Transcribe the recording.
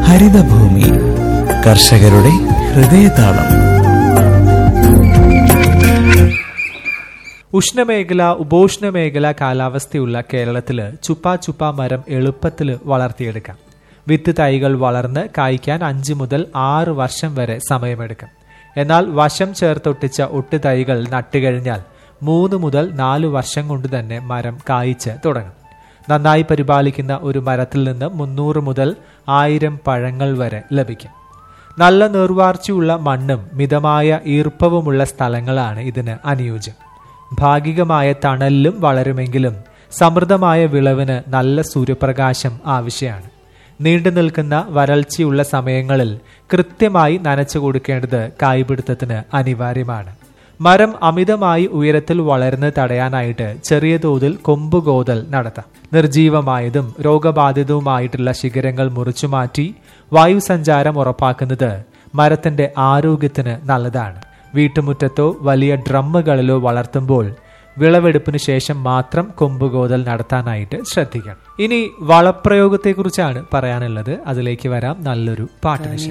ഹരിതഭൂമി കർഷകരുടെ ഹൃദയതാളം ഉഷ്ണമേഖല ഉപോഷ്ണമേഖല കാലാവസ്ഥയുള്ള കേരളത്തില് ചുപ്പാ ചുപ്പാ മരം എളുപ്പത്തിൽ വളർത്തിയെടുക്കാം വിത്ത് തൈകൾ വളർന്ന് കായ്ക്കാൻ അഞ്ച് മുതൽ ആറ് വർഷം വരെ സമയമെടുക്കും എന്നാൽ വശം ചേർത്തൊട്ടിച്ച ഒട്ട് തൈകൾ നട്ടുകഴിഞ്ഞാൽ മൂന്ന് മുതൽ നാല് വർഷം കൊണ്ട് തന്നെ മരം കായ്ച്ച് തുടങ്ങും നന്നായി പരിപാലിക്കുന്ന ഒരു മരത്തിൽ നിന്ന് മുന്നൂറ് മുതൽ ആയിരം പഴങ്ങൾ വരെ ലഭിക്കും നല്ല നീർവാർച്ചയുള്ള മണ്ണും മിതമായ ഈർപ്പവുമുള്ള സ്ഥലങ്ങളാണ് ഇതിന് അനുയോജ്യം ഭാഗികമായ തണലിലും വളരുമെങ്കിലും സമൃദ്ധമായ വിളവിന് നല്ല സൂര്യപ്രകാശം ആവശ്യമാണ് നീണ്ടു നിൽക്കുന്ന വരൾച്ചയുള്ള സമയങ്ങളിൽ കൃത്യമായി നനച്ചു കൊടുക്കേണ്ടത് കായ്പിടുത്തത്തിന് അനിവാര്യമാണ് മരം അമിതമായി ഉയരത്തിൽ വളരുന്നത് തടയാനായിട്ട് ചെറിയ തോതിൽ കൊമ്പുകോതൽ നടത്താം നിർജീവമായതും രോഗബാധിതവുമായിട്ടുള്ള ശിഖരങ്ങൾ മുറിച്ചുമാറ്റി വായുസഞ്ചാരം ഉറപ്പാക്കുന്നത് മരത്തിന്റെ ആരോഗ്യത്തിന് നല്ലതാണ് വീട്ടുമുറ്റത്തോ വലിയ ഡ്രമ്മുകളിലോ വളർത്തുമ്പോൾ വിളവെടുപ്പിന് ശേഷം മാത്രം കൊമ്പുകോതൽ നടത്താനായിട്ട് ശ്രദ്ധിക്കണം ഇനി വളപ്രയോഗത്തെക്കുറിച്ചാണ് പറയാനുള്ളത് അതിലേക്ക് വരാം നല്ലൊരു പാട്ടിന് ശേഷം